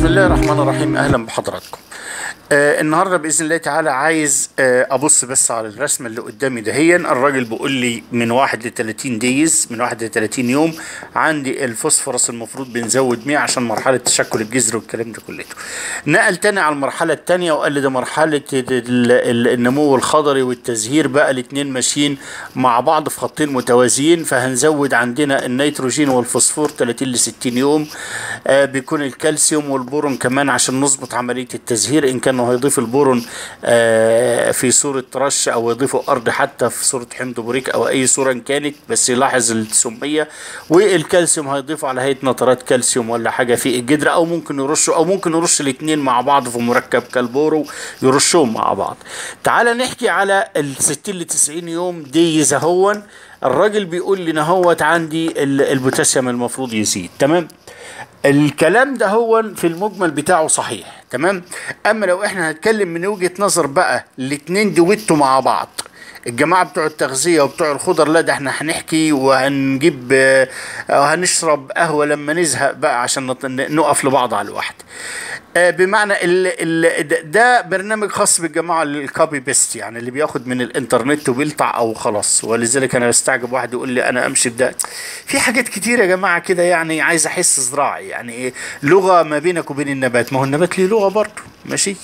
بسم الله الرحمن الرحيم اهلا بحضراتكم آه النهارده باذن الله تعالى عايز آه ابص بس على الرسمه اللي قدامي دهيا الراجل بيقول لي من 1 ل 30 دايز من 1 ل 30 يوم عندي الفوسفورس المفروض بنزود 100 عشان مرحله تشكل الجذر والكلام ده كلته نقل تاني على المرحله الثانيه وقال لي ده مرحله ال- ال- النمو الخضري والتزهير بقى الاثنين ماشيين مع بعض في خطين متوازيين فهنزود عندنا النيتروجين والفوسفور 30 ل 60 يوم آه بيكون الكالسيوم والبورون كمان عشان نظبط عمليه التزهير ان كانوا هيضيف البورون آه في صوره رش او يضيفوا ارض حتى في صوره حمض بوريك او اي صوره إن كانت بس يلاحظ السميه والكالسيوم هيضيفوا على هيئه نترات كالسيوم ولا حاجه في الجدر او ممكن يرشوا او ممكن يرش الاثنين مع بعض في مركب كالبورو يرشوهم مع بعض تعال نحكي على ال 60 ل 90 يوم دي زهون الراجل بيقول لي نهوت عندي ال- البوتاسيوم المفروض يزيد تمام الكلام ده هو في المجمل بتاعه صحيح تمام اما لو احنا هنتكلم من وجهة نظر بقى الاتنين دويتوا مع بعض الجماعة بتوع التغذية وبتوع الخضر لا ده احنا هنحكي وهنجيب آه، وهنشرب قهوة لما نزهق بقى عشان نط- نقف لبعض على الواحد آه، بمعنى ال ال ده- ده برنامج خاص بالجماعة الكوبي بيست يعني اللي بياخد من الانترنت وبيلطع او خلاص ولذلك انا بستعجب واحد يقول لي انا امشي بده في حاجات كتير يا جماعة كده يعني عايز احس زراعي يعني ايه لغة ما بينك وبين النبات ما هو النبات ليه لغة برضه ماشي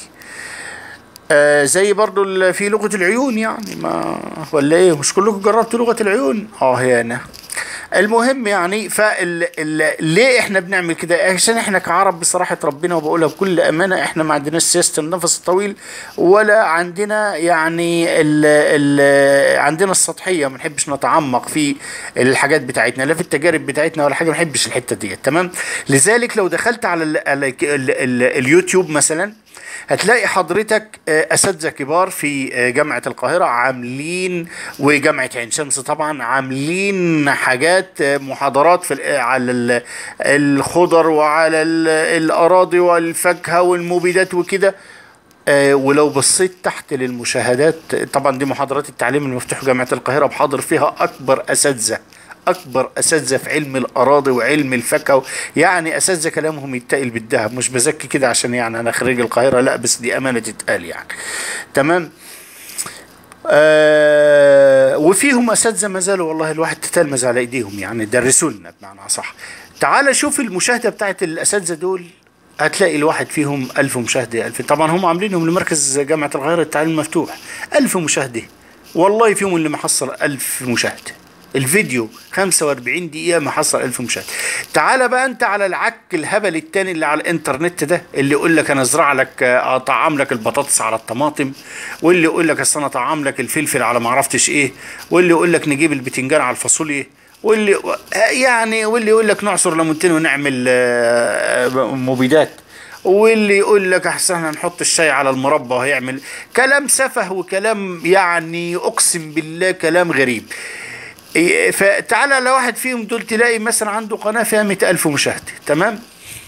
آه زي برضو ال- في لغة العيون يعني ما ولا ايه مش كلكم جربتوا لغة العيون اه هي انا المهم يعني فال ال... ليه احنا بنعمل كده عشان احنا كعرب بصراحة ربنا وبقولها بكل امانة احنا ما عندناش سياسة النفس الطويل ولا عندنا يعني ال... ال... عندنا السطحية ما نحبش نتعمق في الحاجات بتاعتنا لا في التجارب بتاعتنا ولا حاجة ما نحبش الحتة دي تمام لذلك لو دخلت على ال... ال... ال... ال... اليوتيوب مثلا هتلاقي حضرتك آه، اساتذه كبار في آه، جامعه القاهره عاملين وجامعه عين شمس طبعا عاملين حاجات آه، محاضرات في ال- على ال- الخضر وعلى ال- الاراضي والفاكهه والمبيدات وكده آه، ولو بصيت تحت للمشاهدات طبعا دي محاضرات التعليم المفتوح جامعه القاهره بحاضر فيها اكبر اساتذه اكبر اساتذه في علم الاراضي وعلم الفاكهه يعني اساتذه كلامهم يتقل بالذهب مش بزكي كده عشان يعني انا خريج القاهره لا بس دي امانه تتقال يعني تمام آه وفيهم اساتذه ما زالوا والله الواحد تتلمذ على ايديهم يعني درسوا لنا بمعنى صح تعال شوف المشاهده بتاعت الاساتذه دول هتلاقي الواحد فيهم ألف مشاهدة ألف طبعا هم عاملينهم لمركز جامعة القاهرة التعليم المفتوح ألف مشاهدة والله فيهم اللي محصل ألف مشاهدة الفيديو 45 دقيقة محصل ألف مشاهدة تعال بقى أنت على العك الهبل التاني اللي على الإنترنت ده اللي يقول لك أنا أزرع لك آه، أطعم لك البطاطس على الطماطم واللي يقول لك أصل أنا أطعم لك الفلفل على معرفتش إيه واللي يقول لك نجيب البتنجان على الفاصوليا واللي يعني واللي يقول لك نعصر ليمونتين ونعمل آه، مبيدات واللي يقول لك احسن هنحط الشاي على المربى وهيعمل كلام سفه وكلام يعني اقسم بالله كلام غريب إيه، فتعالى لو واحد فيهم دول تلاقي مثلا عنده قناة فيها مئة ألف مشاهدة تمام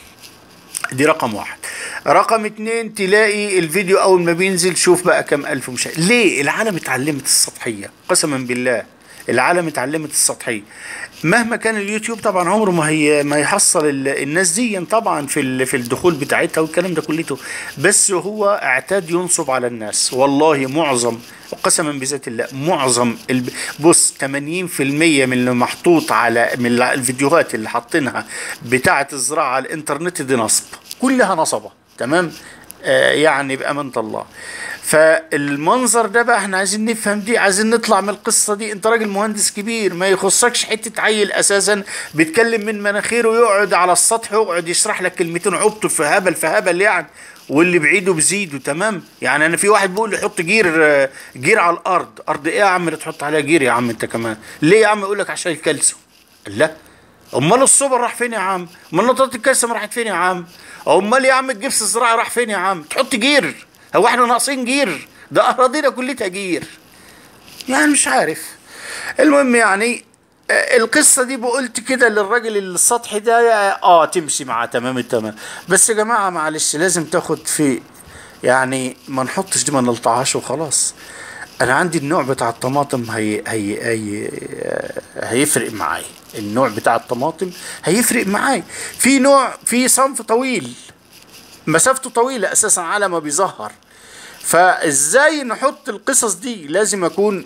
دي رقم واحد رقم اتنين تلاقي الفيديو اول ما بينزل شوف بقى كم الف مشاهد ليه العالم اتعلمت السطحية قسما بالله العالم اتعلمت السطحية مهما كان اليوتيوب طبعا عمره ما هي ما يحصل ال- الناس دي طبعا في ال- في الدخول بتاعتها والكلام ده كلته بس هو اعتاد ينصب على الناس والله معظم قسما بذات الله معظم الب... بص 80% من اللي محطوط على من ال- الفيديوهات اللي حاطينها بتاعه الزراعه على الانترنت دي نصب كلها نصبه تمام آه يعني بأمانة الله فالمنظر ده بقى احنا عايزين نفهم دي عايزين نطلع من القصة دي انت راجل مهندس كبير ما يخصكش حتة عيل اساسا بيتكلم من مناخيره يقعد على السطح يقعد يشرح لك كلمتين عبطه في هبل في هبل يعني واللي بعيده بزيده تمام يعني انا في واحد بيقول لي حط جير آه، جير على الارض ارض ايه يا عم اللي تحط عليها جير يا عم انت كمان ليه يا عم يقول لك عشان الكالسيوم لا امال الصبر راح فين يا عم امال نقطه الكالسيوم راحت فين يا عم امال يا عم الجبس الزراعي راح فين يا عم تحط جير هو احنا ناقصين جير ده اراضينا كلها جير يعني مش عارف المهم يعني آه، القصة دي بقولت كده للراجل السطحي ده اه تمشي معاه تمام التمام بس يا جماعة معلش لازم تاخد في يعني ما نحطش دي ما نلطعهاش وخلاص انا عندي النوع بتاع الطماطم هي هي هي آه، هيفرق معايا النوع بتاع الطماطم هيفرق معايا في نوع في صنف طويل مسافته طويلة اساسا على ما بيظهر فازاي نحط القصص دي لازم اكون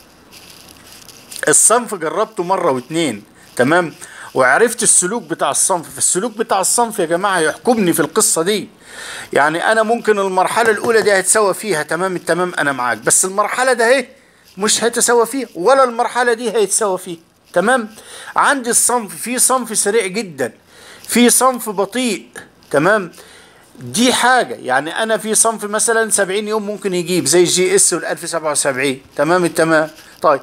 الصنف جربته مرة واتنين تمام وعرفت السلوك بتاع الصنف فالسلوك بتاع الصنف يا جماعة يحكمني في القصة دي يعني انا ممكن المرحلة الاولى دي هتسوى فيها تمام التمام انا معاك بس المرحلة ده اهي مش هتسوى فيها ولا المرحلة دي هيتسوى فيها تمام عندي الصنف في صنف سريع جدا في صنف بطيء تمام دي حاجة يعني أنا في صنف مثلا 70 يوم ممكن يجيب زي الجي اس وال 1077 تمام التمام طيب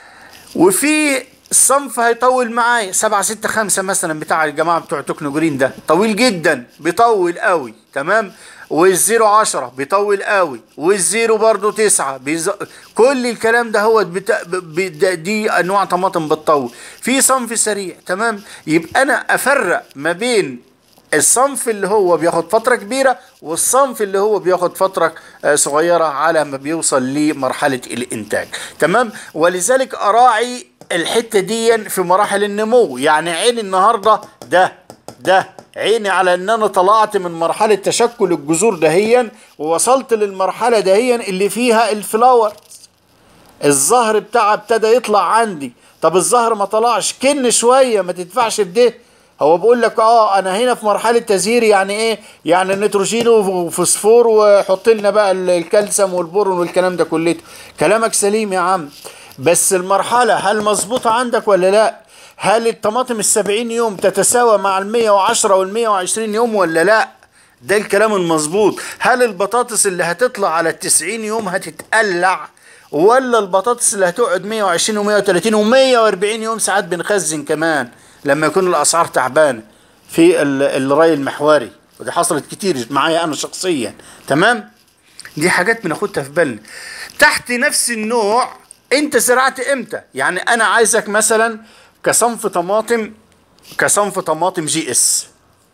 وفي الصنف هيطول معايا 7 6 5 مثلا بتاع الجماعة بتوع تكنو جرين ده طويل جدا بيطول قوي تمام والزيرو 10 بيطول قوي والزيرو برضو 9 بيز... كل الكلام ده هو بت... ب... ب... دي انواع طماطم بتطول في صنف سريع تمام يبقى انا افرق ما بين الصنف اللي هو بياخد فترة كبيرة والصنف اللي هو بياخد فترة آه، صغيرة على ما بيوصل لمرحلة الإنتاج تمام ولذلك أراعي الحتة دي في مراحل النمو يعني عيني النهاردة ده ده عيني على ان انا طلعت من مرحلة تشكل الجذور دهيا ووصلت للمرحلة دهيا اللي فيها الفلاور الظهر بتاعها ابتدى يطلع عندي طب الظهر ما طلعش كن شوية ما تدفعش بده هو بيقول لك اه انا هنا في مرحله تزهير يعني ايه يعني النيتروجين وفوسفور وحط لنا بقى ال- الكالسيوم والبورون والكلام ده كلته كلامك سليم يا عم بس المرحله هل مظبوطه عندك ولا لا هل الطماطم السبعين يوم تتساوى مع المية وعشرة والمية وعشرين يوم ولا لا ده الكلام المظبوط هل البطاطس اللي هتطلع على التسعين يوم هتتقلع ولا البطاطس اللي هتقعد 120 و130 و140 يوم ساعات بنخزن كمان لما يكون الاسعار تعبانه في ال- الري المحوري ودي حصلت كتير معايا انا شخصيا تمام دي حاجات بناخدها في بالنا تحت نفس النوع انت زرعت امتى يعني انا عايزك مثلا كصنف طماطم كصنف طماطم جي اس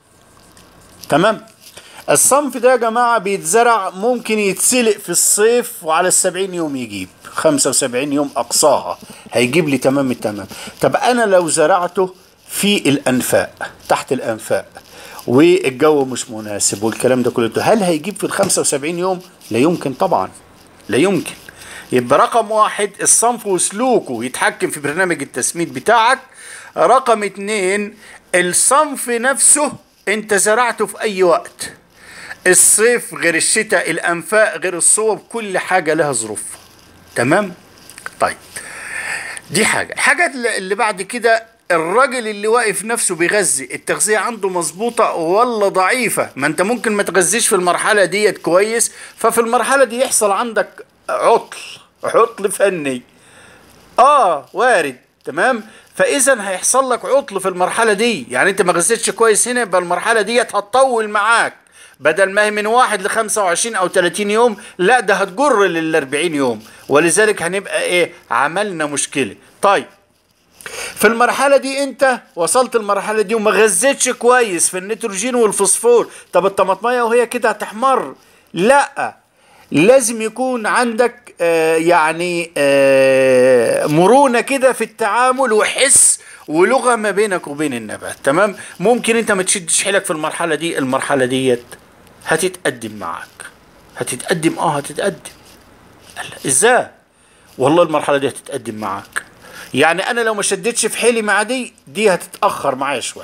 تمام الصنف ده يا جماعة بيتزرع ممكن يتسلق في الصيف وعلى السبعين يوم يجيب خمسة وسبعين يوم أقصاها هيجيب لي تمام التمام طب أنا لو زرعته في الأنفاق تحت الأنفاق والجو مش مناسب والكلام ده كله هل هيجيب في الخمسة وسبعين يوم لا يمكن طبعا لا يمكن يبقى رقم واحد الصنف وسلوكه يتحكم في برنامج التسميد بتاعك رقم اتنين الصنف نفسه انت زرعته في اي وقت الصيف غير الشتاء الانفاق غير الصوب كل حاجة لها ظروفها تمام طيب دي حاجة الحاجة اللي اللي بعد كده الراجل اللي واقف نفسه بيغذي التغذية عنده مظبوطة ولا ضعيفة ما انت ممكن ما تغذيش في المرحلة ديت كويس ففي المرحلة دي يحصل عندك عطل عطل فني اه وارد تمام فاذا هيحصل لك عطل في المرحله دي يعني انت ما غذيتش كويس هنا يبقى المرحله ديت هتطول معاك بدل ما هي من واحد ل 25 او 30 يوم لا ده هتجر لل 40 يوم ولذلك هنبقى ايه عملنا مشكله طيب في المرحلة دي انت وصلت المرحلة دي وما غذيتش كويس في النيتروجين والفوسفور طب الطماطمية وهي كده هتحمر لا لازم يكون عندك آه يعني آه مرونة كده في التعامل وحس ولغة ما بينك وبين النبات تمام ممكن انت ما تشدش حيلك في المرحلة دي المرحلة ديت هتتقدم معاك هتتقدم اه هتتقدم قال لا، ازاي والله المرحلة دي هتتقدم معاك يعني انا لو ما شدتش في حيلي مع دي دي هتتأخر معايا شوية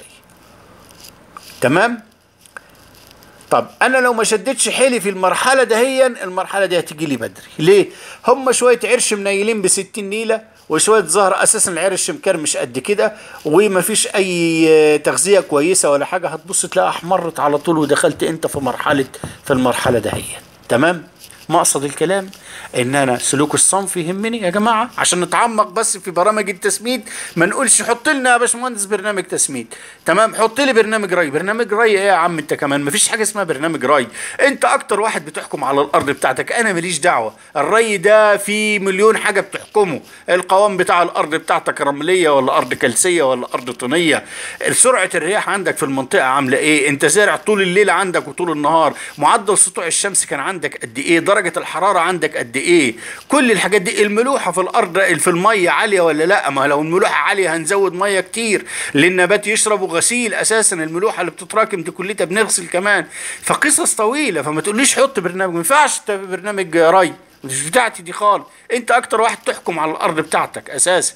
تمام طب انا لو ما شدتش حيلي في المرحله دهيا المرحله دي هتيجي لي بدري ليه هم شويه عرش منيلين ب 60 نيله وشويه زهر اساسا العرش مكرمش قد كده ومفيش اي آه، تغذيه كويسه ولا حاجه هتبص تلاقيها احمرت على طول ودخلت انت في مرحله في المرحله دهيا تمام مقصد الكلام ان انا سلوك الصنف يهمني يا جماعه عشان نتعمق بس في برامج التسميد ما نقولش حط لنا يا باشمهندس برنامج تسميد تمام حط لي برنامج ري برنامج ري ايه يا عم انت كمان ما فيش حاجه اسمها برنامج ري انت اكتر واحد بتحكم على الارض بتاعتك انا ماليش دعوه الري ده في مليون حاجه بتحكمه القوام بتاع الارض بتاعتك رمليه ولا ارض كلسيه ولا ارض طينيه سرعه الرياح عندك في المنطقه عامله ايه انت زارع طول الليل عندك وطول النهار معدل سطوع الشمس كان عندك قد ايه درجه درجة الحرارة عندك قد ايه كل الحاجات دي الملوحة في الارض في المية عالية ولا لا ما لو الملوحة عالية هنزود مية كتير للنبات يشربوا غسيل اساسا الملوحة اللي بتتراكم دي كلها بنغسل كمان فقصص طويلة فما تقوليش حط برنامج ما ينفعش برنامج ري مش بتاعتي دي خالص انت اكتر واحد تحكم على الارض بتاعتك اساسا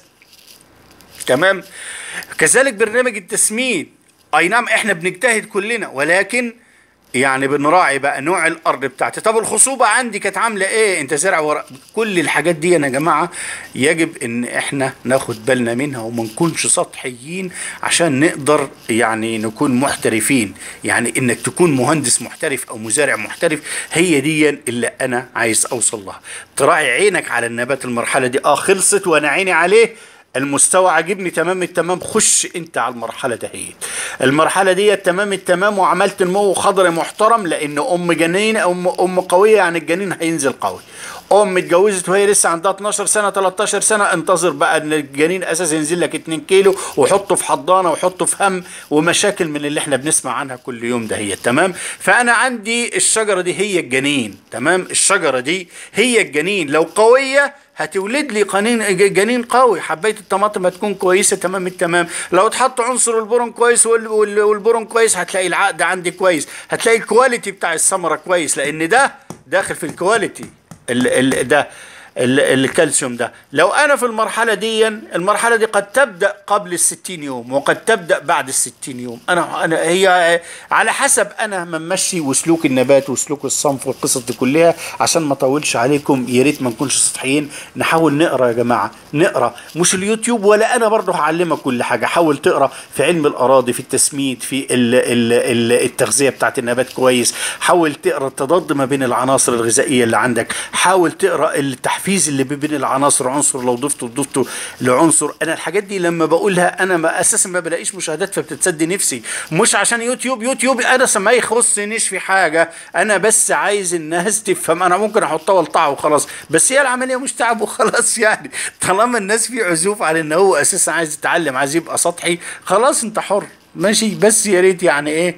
تمام كذلك برنامج التسميد اي نعم احنا بنجتهد كلنا ولكن يعني بنراعي بقى نوع الارض بتاعتي طب الخصوبه عندي كانت عامله ايه انت زرع ورق كل الحاجات دي يا جماعه يجب ان احنا ناخد بالنا منها وما نكونش سطحيين عشان نقدر يعني نكون محترفين يعني انك تكون مهندس محترف او مزارع محترف هي دي اللي انا عايز اوصل لها تراعي عينك على النبات المرحله دي اه خلصت وانا عيني عليه المستوى عاجبني تمام التمام خش انت على المرحله دهيت المرحله دي تمام التمام وعملت نمو خضري محترم لان ام جنين ام ام قويه يعني الجنين هينزل قوي ام اتجوزت وهي لسه عندها 12 سنه 13 سنه انتظر بقى ان الجنين اساسا ينزل لك 2 كيلو وحطه في حضانه وحطه في هم ومشاكل من اللي احنا بنسمع عنها كل يوم ده هي تمام فانا عندي الشجره دي هي الجنين تمام الشجره دي هي الجنين لو قويه هتولد لي قنين جنين قوي حبايه الطماطم هتكون كويسه تمام التمام لو اتحط عنصر البورون كويس والبورون كويس هتلاقي العقد عندي كويس هتلاقي الكواليتي بتاع الثمره كويس لان ده داخل في الكواليتي ال ال ده الكالسيوم ده لو انا في المرحله دي المرحله دي قد تبدا قبل الستين يوم وقد تبدا بعد الستين يوم انا انا هي على حسب انا ممشي وسلوك النبات وسلوك الصنف والقصص دي كلها عشان ما اطولش عليكم يا ريت ما نكونش سطحيين نحاول نقرا يا جماعه نقرا مش اليوتيوب ولا انا برضه هعلمك كل حاجه حاول تقرا في علم الاراضي في التسميد في ال ال ال التغذيه بتاعت النبات كويس حاول تقرا التضاد ما بين العناصر الغذائيه اللي عندك حاول تقرا التحفيز التحفيز اللي بين العناصر عنصر لو ضفته ضفته لعنصر انا الحاجات دي لما بقولها انا ما اساسا ما بلاقيش مشاهدات فبتتسد نفسي مش عشان يوتيوب يوتيوب انا ما يخصنيش في حاجه انا بس عايز الناس تفهم انا ممكن احطها والطعه وخلاص بس هي العمليه مش تعب وخلاص يعني طالما الناس في عزوف على ان هو اساسا عايز يتعلم عايز يبقى سطحي خلاص انت حر ماشي بس يا ريت يعني ايه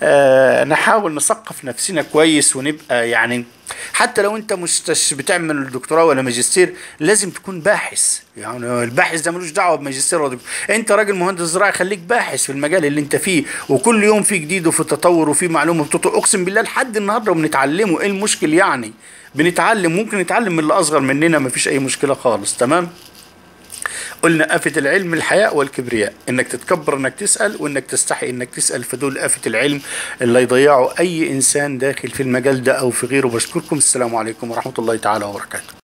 آه نحاول نثقف نفسنا كويس ونبقى يعني حتى لو انت مش بتعمل دكتوراه ولا ماجستير لازم تكون باحث يعني الباحث ده ملوش دعوه بماجستير ولا دكتور انت راجل مهندس زراعي خليك باحث في المجال اللي انت فيه وكل يوم في جديد وفي تطور وفي معلومه بتطور اقسم بالله لحد النهارده وبنتعلمه ايه المشكل يعني بنتعلم ممكن نتعلم من اللي اصغر مننا مفيش اي مشكله خالص تمام قلنا آفة العلم الحياء والكبرياء انك تتكبر انك تسأل وانك تستحي انك تسأل فدول آفة العلم اللي يضيعوا اي انسان داخل في المجال ده او في غيره بشكركم السلام عليكم ورحمة الله تعالى وبركاته